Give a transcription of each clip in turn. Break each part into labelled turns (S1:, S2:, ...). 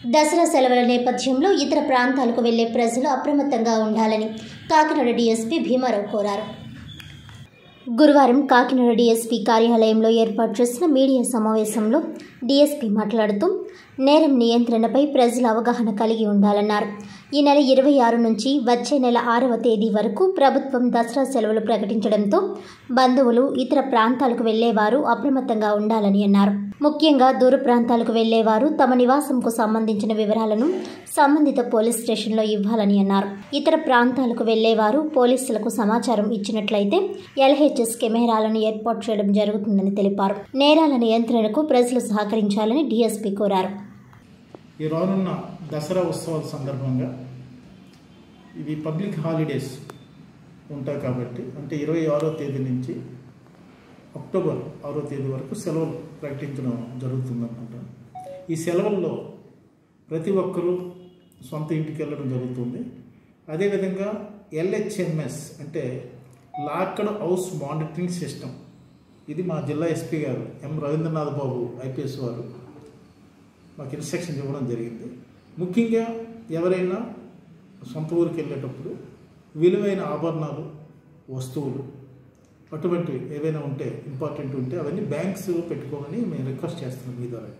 S1: దసరా సెలవుల నేపథ్యంలో ఇతర ప్రాంతాలకు వెళ్లే ప్రజలు అప్రమత్తంగా ఉండాలని కాకినాడ డీఎస్పీ భీమారావు కోరారు గురువారం కాకినాడ డీఎస్పీ కార్యాలయంలో ఏర్పాటు చేసిన మీడియా సమావేశంలో డీఎస్పీ మాట్లాడుతూ నేరం నియంత్రణపై ప్రజల అవగాహన కలిగి ఉండాలన్నారు ఈ నెల ఇరవై ఆరు నుంచి వచ్చే నెల ఆరవ తేదీ వరకు ప్రభుత్వం దసరా సెలవులు ప్రకటించడంతో బంధువులు ఇతర ప్రాంతాలకు వెళ్లేవారు అప్రమత్తంగా ఉండాలని అన్నారు ముఖ్యంగా దూర ప్రాంతాలకు వెళ్లేవారు తమ నివాసంకు సంబంధించిన వివరాలను సంబంధిత పోలీస్ స్టేషన్లో ఇవ్వాలని అన్నారు ఇతర ప్రాంతాలకు వెళ్లేవారు పోలీసులకు సమాచారం ఇచ్చినట్లయితే ఎల్హెచ్ఎస్ కెమెరాలను ఏర్పాటు చేయడం జరుగుతుందని తెలిపారు నేరాల నియంత్రణకు ప్రజలు సహకరించాలని డీఎస్పీ కోరారు
S2: ఈ రానున్న దసరా ఉత్సవాల సందర్భంగా ఇవి పబ్లిక్ హాలిడేస్ ఉంటాయి కాబట్టి అంటే ఇరవై ఆరో తేదీ నుంచి అక్టోబర్ ఆరో తేదీ వరకు సెలవులు ప్రకటించడం జరుగుతుందన్నమాట ఈ సెలవుల్లో ప్రతి ఒక్కరూ సొంత ఇంటికి వెళ్ళడం జరుగుతుంది అదేవిధంగా ఎల్హెచ్ఎంఎస్ అంటే లాక్డ్ హౌస్ మానిటరింగ్ సిస్టమ్ ఇది మా జిల్లా ఎస్పీ గారు ఎం రవీంద్రనాథ్ బాబు ఐపీఎస్ వారు మాకు ఇన్స్ట్రక్షన్ ఇవ్వడం జరిగింది ముఖ్యంగా ఎవరైనా సొంత ఊరికి వెళ్ళేటప్పుడు విలువైన ఆభరణాలు వస్తువులు అటువంటి ఏవైనా ఉంటే ఇంపార్టెంట్ ఉంటే అవన్నీ బ్యాంక్స్ పెట్టుకోమని మేము రిక్వెస్ట్ చేస్తున్నాం మీ ద్వారా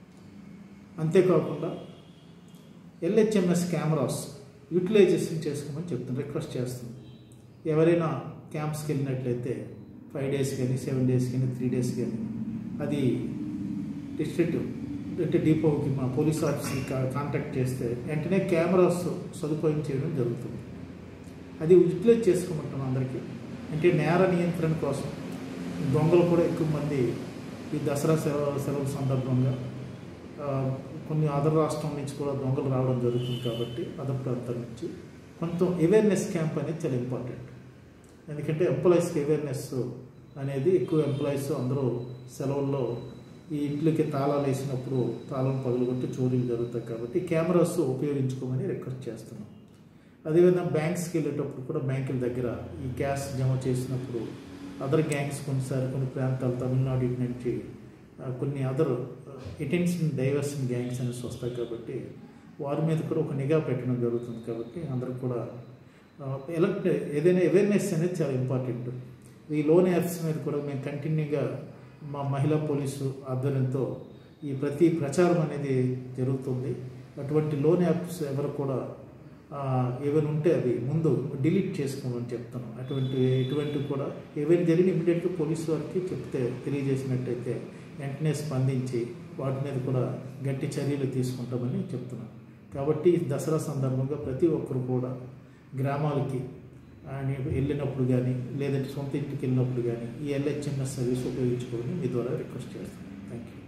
S2: అంతేకాకుండా ఎల్హెచ్ఎంఎస్ కెమెరాస్ యూటిలైజేషన్ చేసుకోమని చెప్తున్నాం రిక్వెస్ట్ చేస్తున్నాం ఎవరైనా క్యాంప్స్కి వెళ్ళినట్లయితే ఫైవ్ డేస్ కానీ సెవెన్ డేస్ కానీ త్రీ డేస్ కానీ అది డిస్ట్రిక్ట్ అంటే డిపోకి మా పోలీస్ ఆఫీస్కి కాంటాక్ట్ చేస్తే వెంటనే కెమెరాస్ సదుపాయం చేయడం జరుగుతుంది అది యూటిలైజ్ చేసుకోమంటాం అందరికీ అంటే నేర నియంత్రణ కోసం దొంగలు కూడా ఎక్కువ మంది ఈ దసరా సెలవు సెలవు సందర్భంగా ఆ, కొన్ని అదర్ రాష్ట్రం నుంచి కూడా దొంగలు రావడం జరుగుతుంది కాబట్టి అదర్ ప్రాంతాల నుంచి కొంత అవేర్నెస్ క్యాంప్ అనేది చాలా ఇంపార్టెంట్ ఎందుకంటే ఎంప్లాయీస్కి అవేర్నెస్ అనేది ఎక్కువ ఎంప్లాయీస్ అందరూ సెలవుల్లో ఈ ఇంట్లోకి తాళాలు వేసినప్పుడు తాళం పగలగొట్టి చోరీలు జరుగుతాయి కాబట్టి కెమెరాస్ ఉపయోగించుకోమని రిక్వెస్ట్ చేస్తున్నాం అదేవిధంగా బ్యాంక్స్కి వెళ్ళేటప్పుడు కూడా బ్యాంకుల దగ్గర ఈ క్యాష్ జమ చేసినప్పుడు అదర్ గ్యాంగ్స్ కొన్నిసారి కొన్ని ప్రాంతాలు తమిళనాడు ఇటు నుంచి ఆ, కొన్ని అదర్ అటెన్షన్ డైవర్షన్ గ్యాంగ్స్ అనేసి వస్తాయి కాబట్టి వారి మీద కూడా ఒక నిఘా పెట్టడం జరుగుతుంది కాబట్టి అందరూ కూడా ఎలక్ట్ ఏదైనా అవేర్నెస్ అనేది చాలా ఇంపార్టెంట్ ఈ లోన్ యాప్స్ మీద కూడా మేము కంటిన్యూగా మా మహిళా పోలీసు ఆధ్వర్యంతో ఈ ప్రతి ప్రచారం అనేది జరుగుతుంది అటువంటి లోన్ యాప్స్ ఎవరు కూడా ఆ, ఏమైనా ఉంటే అవి ముందు డిలీట్ చేసుకోమని చెప్తాను అటువంటి ఎటువంటి కూడా ఏవైనా జరిగిన ఇమీడియట్గా పోలీసు వారికి చెప్తే తెలియజేసినట్టయితే వెంటనే స్పందించి వాటి మీద కూడా గట్టి చర్యలు తీసుకుంటామని చెప్తున్నాను కాబట్టి ఈ దసరా సందర్భంగా ప్రతి ఒక్కరు కూడా గ్రామాలకి అని వెళ్ళినప్పుడు కానీ లేదంటే సొంత ఇంటికి వెళ్ళినప్పుడు కానీ ఈ ఎల్హెచ్ఎంఎస్ సర్వీస్ ఉపయోగించుకోవాలని మీ ద్వారా రిక్వెస్ట్ చేస్తాను థ్యాంక్ యూ